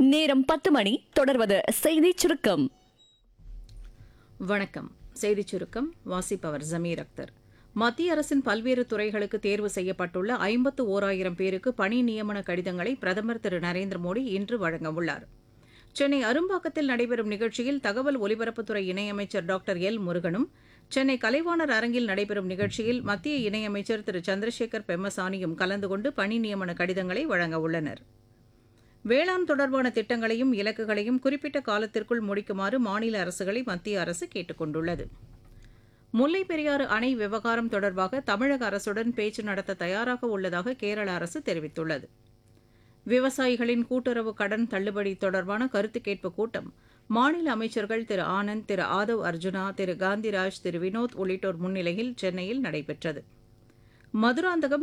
நேரம் பத்து மணி தொடர்வது செய்திச் சுருக்கம் வணக்கம் செய்திச் சுருக்கம் வாசிப்பவர் ஜமீர் அக்தர் மத்திய அரசின் பல்வேறு துறைகளுக்கு தேர்வு செய்யப்பட்டுள்ள ஐம்பத்து ஓராயிரம் பேருக்கு பணி நியமன கடிதங்களை பிரதமர் திரு நரேந்திர மோடி இன்று வழங்கவுள்ளார் சென்னை அரும்பாக்கத்தில் நடைபெறும் நிகழ்ச்சியில் தகவல் ஒலிபரப்புத்துறை இணையமைச்சர் டாக்டர் எல் முருகனும் சென்னை கலைவாணர் அரங்கில் நடைபெறும் நிகழ்ச்சியில் மத்திய இணையமைச்சர் திரு சந்திரசேகர் பெம்மசானியும் கலந்து கொண்டு பணி நியமன கடிதங்களை வழங்கவுள்ளனா் வேளாண் தொடர்பான திட்டங்களையும் இலக்குகளையும் குறிப்பிட்ட காலத்திற்குள் முடிக்குமாறு மாநில அரசுகளை மத்திய அரசு கேட்டுக் கொண்டுள்ளது முல்லைப் பெரியாறு அணை விவகாரம் தொடர்பாக தமிழக அரசுடன் பேச்சு நடத்த தயாராக உள்ளதாக கேரள அரசு தெரிவித்துள்ளது விவசாயிகளின் கூட்டுறவு கடன் தள்ளுபடி தொடர்பான கருத்து கேட்பு கூட்டம் மாநில அமைச்சர்கள் திரு ஆனந்த் திரு ஆதவ் அர்ஜுனா திரு காந்திராஜ் திரு வினோத் உள்ளிட்டோர் முன்னிலையில் சென்னையில் நடைபெற்றது மதுராந்தகம்